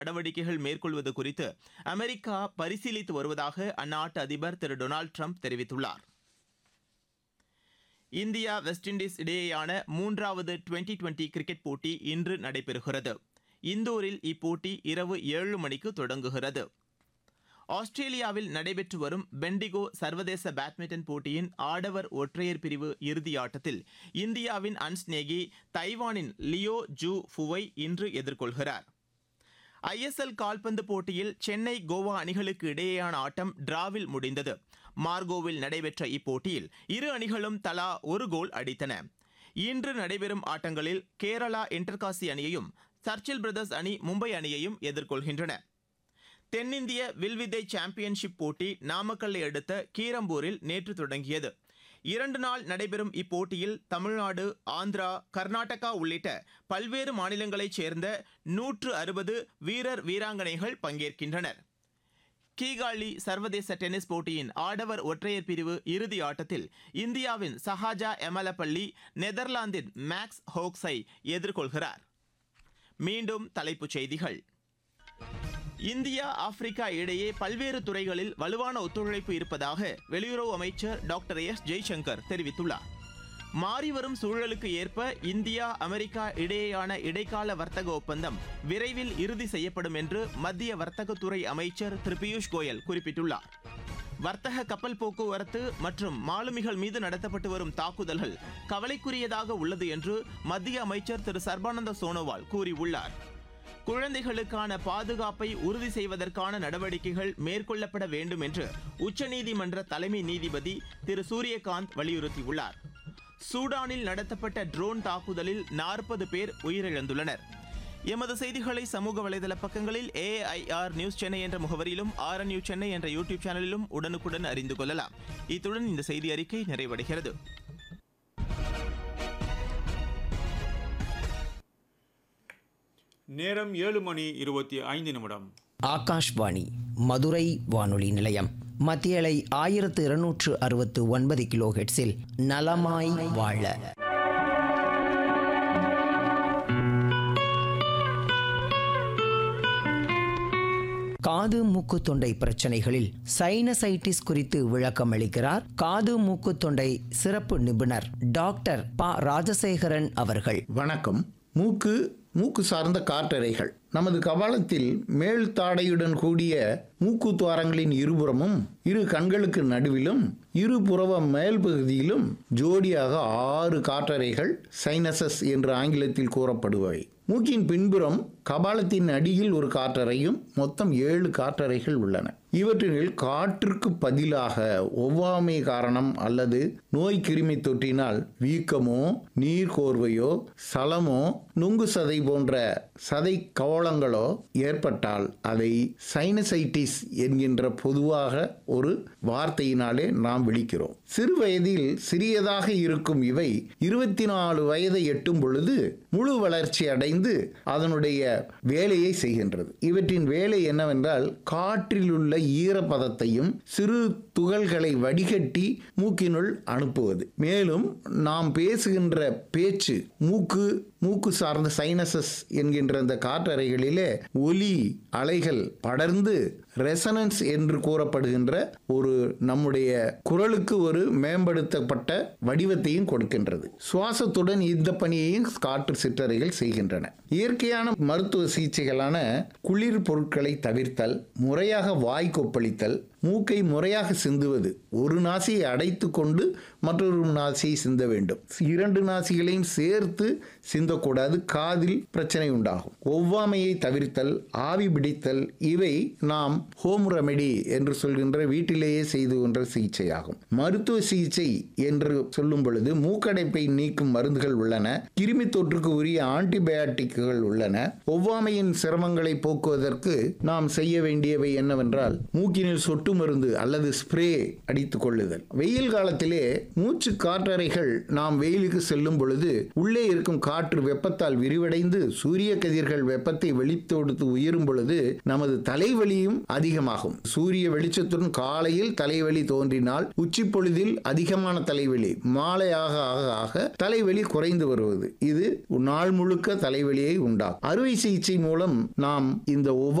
நடவடிக்கைகள் மேற்கொள்வது குறித்து அமெரிக்கா பரிசீலித்து வருவதாக அந்நாட்டு அதிபர் திரு டொனால்டு ட்ரம்ப் தெரிவித்துள்ளார் இந்தியா வெஸ்ட் இண்டீஸ் இடையேயான மூன்றாவது டுவெண்டி டுவெண்டி கிரிக்கெட் போட்டி இன்று நடைபெறுகிறது இந்தூரில் இப்போட்டி இரவு ஏழு மணிக்கு தொடங்குகிறது ஆஸ்திரேலியாவில் நடைபெற்று வரும் பெண்டிகோ சர்வதேச பேட்மிண்டன் போட்டியின் ஆடவர் ஒற்றையர் பிரிவு இறுதி ஆட்டத்தில் இந்தியாவின் அன்ஸ்நேகி தைவானின் லியோ ஜூ ஃபுவை இன்று எதிர்கொள்கிறார் ஐஎஸ்எல் கால்பந்து போட்டியில் சென்னை கோவா அணிகளுக்கு இடையேயான ஆட்டம் டிராவில் முடிந்தது மார்கோவில் நடைபெற்ற இப்போட்டியில் இரு அணிகளும் தலா ஒரு கோல் அடித்தன இன்று நடைபெறும் ஆட்டங்களில் கேரளா இன்டர்காசி அணியையும் சர்ச்சில் பிரதர்ஸ் அணி மும்பை அணியையும் எதிர்கொள்கின்றன தென்னிந்திய வில்வித்தை சாம்பியன்ஷிப் போட்டி நாமக்கல்லை அடுத்த கீரம்பூரில் நேற்று தொடங்கியது இரண்டு நாள் நடைபெறும் இப்போட்டியில் தமிழ்நாடு ஆந்திரா கர்நாடகா உள்ளிட்ட பல்வேறு மாநிலங்களைச் சேர்ந்த நூற்று அறுபது வீரர் வீராங்கனைகள் பங்கேற்கின்றனர் கீகாலி சர்வதேச டென்னிஸ் போட்டியின் ஆடவர் ஒற்றையர் பிரிவு இறுதி ஆட்டத்தில் இந்தியாவின் சஹாஜா எமலப்பள்ளி நெதர்லாந்தின் மேக்ஸ் ஹோக்ஸை எதிர்கொள்கிறார் மீண்டும் தலைப்புச் செய்திகள் இந்தியா ஆப்பிரிக்கா இடையே பல்வேறு துறைகளில் வலுவான ஒத்துழைப்பு இருப்பதாக வெளியுறவு அமைச்சர் டாக்டர் எஸ் ஜெய்சங்கர் தெரிவித்துள்ளார் மாறிவரும் சூழலுக்கு ஏற்ப இந்தியா அமெரிக்கா இடையேயான இடைக்கால வர்த்தக ஒப்பந்தம் விரைவில் இறுதி செய்யப்படும் என்று மத்திய வர்த்தகத்துறை அமைச்சர் திரு பியூஷ் கோயல் குறிப்பிட்டுள்ளார் வர்த்தக கப்பல் போக்குவரத்து மற்றும் மாலுமிகள் மீது நடத்தப்பட்டு வரும் தாக்குதல்கள் கவலைக்குரியதாக உள்ளது என்று மத்திய அமைச்சர் திரு சர்பானந்த சோனோவால் கூறியுள்ளார் குழந்தைகளுக்கான பாதுகாப்பை உறுதி செய்வதற்கான நடவடிக்கைகள் மேற்கொள்ளப்பட வேண்டும் என்று உச்சநீதிமன்ற தலைமை நீதிபதி திரு சூரியகாந்த் வலியுறுத்தியுள்ளார் சூடானில் நடத்தப்பட்ட ட்ரோன் தாக்குதலில் நாற்பது பேர் உயிரிழந்துள்ளனர் எமது செய்திகளை சமூக வலைதள பக்கங்களில் ஏஐஆர் நியூஸ் சென்னை என்ற முகவரியிலும் ஆர் நியூஸ் சென்னை என்ற யூடியூப் சேனலிலும் உடனுக்குடன் அறிந்து கொள்ளலாம் இத்துடன் இந்த செய்தி அறிக்கை நிறைவடைகிறது நேரம் ஏழு மணி இருபத்தி ஐந்து நிமிடம் ஆகாஷ்வாணி மதுரை வானொலி நிலையம் மத்தியலை ஆயிரத்து இருநூற்று அறுபத்து ஒன்பது கிலோ ஹெட்ஸில் நலமாய் வாழ காது மூக்கு தொண்டை பிரச்சனைகளில் சைனசைட்டிஸ் குறித்து விளக்கம் அளிக்கிறார் காது மூக்கு தொண்டை சிறப்பு நிபுணர் டாக்டர் ப ராஜசேகரன் அவர்கள் வணக்கம் மூக்கு மூக்கு சார்ந்த காற்றறைகள் நமது கபாலத்தில் மேல் தாடையுடன் கூடிய மூக்கு துவாரங்களின் இருபுறமும் இரு கண்களுக்கு நடுவிலும் இரு புறவ மேல் பகுதியிலும் ஜோடியாக ஆறு காற்றறைகள் சைனசஸ் என்று ஆங்கிலத்தில் கூறப்படுபவை மூக்கின் பின்புறம் கபாலத்தின் அடியில் ஒரு காற்றறையும் மொத்தம் ஏழு காற்றறைகள் உள்ளன இவற்றில் காற்றுக்கு பதிலாக ஒவ்வாமை காரணம் அல்லது நோய் கிருமி தொற்றினால் வீக்கமோ நீர் கோர்வையோ சலமோ நுங்கு சதை போன்ற சதை கவளங்களோ ஏற்பட்டால் அதை சைனசைட்டிஸ் என்கின்ற பொதுவாக ஒரு வார்த்தையினாலே நாம் விழிக்கிறோம் சிறு வயதில் சிறியதாக இருக்கும் இவை இருபத்தி நாலு வயதை எட்டும் பொழுது முழு வளர்ச்சி அடைந்து அதனுடைய வேலையை செய்கின்றது இவற்றின் வேலை என்னவென்றால் காற்றில் உள்ள ஈரப்பதத்தையும் சிறு துகள்களை வடிகட்டி மூக்கினுள் அனுப்புவது மேலும் நாம் பேசுகின்ற பேச்சு மூக்கு மூக்கு சார்ந்த சைனசஸ் என்கின்ற அந்த காற்றறைகளிலே ஒலி அலைகள் படர்ந்து ரெசனன்ஸ் என்று கூறப்படுகின்ற ஒரு நம்முடைய குரலுக்கு ஒரு மேம்படுத்தப்பட்ட வடிவத்தையும் கொடுக்கின்றது சுவாசத்துடன் இந்த பணியையும் காற்று சிற்றறைகள் செய்கின்றன இயற்கையான மருத்துவ சிகிச்சைகளான குளிர் பொருட்களை தவிர்த்தல் முறையாக வாய் கொப்பளித்தல் மூக்கை முறையாக சிந்துவது ஒரு நாசியை அடைத்து கொண்டு மற்றொரு நாசியை சிந்த வேண்டும் இரண்டு நாசிகளையும் சேர்த்து சிந்தக்கூடாது காதில் பிரச்சனை உண்டாகும் ஒவ்வாமையை தவிர்த்தல் ஆவி பிடித்தல் இவை நாம் ஹோம் ரெமெடி என்று சொல்கின்ற வீட்டிலேயே செய்து கொன்ற சிகிச்சையாகும் மருத்துவ சிகிச்சை என்று சொல்லும் பொழுது மூக்கடைப்பை நீக்கும் மருந்துகள் உள்ளன கிருமி தொற்றுக்கு உரிய ஆன்டிபயாட்டிக்குகள் உள்ளன ஒவ்வாமையின் சிரமங்களை போக்குவதற்கு நாம் செய்ய வேண்டியவை என்னவென்றால் மூக்கினில் சொட்டு சொட்டு மருந்து அல்லது ஸ்ப்ரே அடித்துக் கொள்ளுதல் வெயில் காலத்திலே மூச்சு காற்றறைகள் நாம் வெயிலுக்கு செல்லும் பொழுது உள்ளே இருக்கும் காற்று வெப்பத்தால் விரிவடைந்து சூரிய கதிர்கள் வெப்பத்தை வெளித்தொடுத்து உயரும் பொழுது நமது தலைவலியும் அதிகமாகும் சூரிய வெளிச்சத்துடன் காலையில் தலைவலி தோன்றினால் உச்சி பொழுதில் அதிகமான தலைவலி மாலையாக ஆக ஆக தலைவலி குறைந்து வருவது இது நாள் முழுக்க தலைவலியை உண்டாகும் அறுவை சிகிச்சை மூலம் நாம் இந்த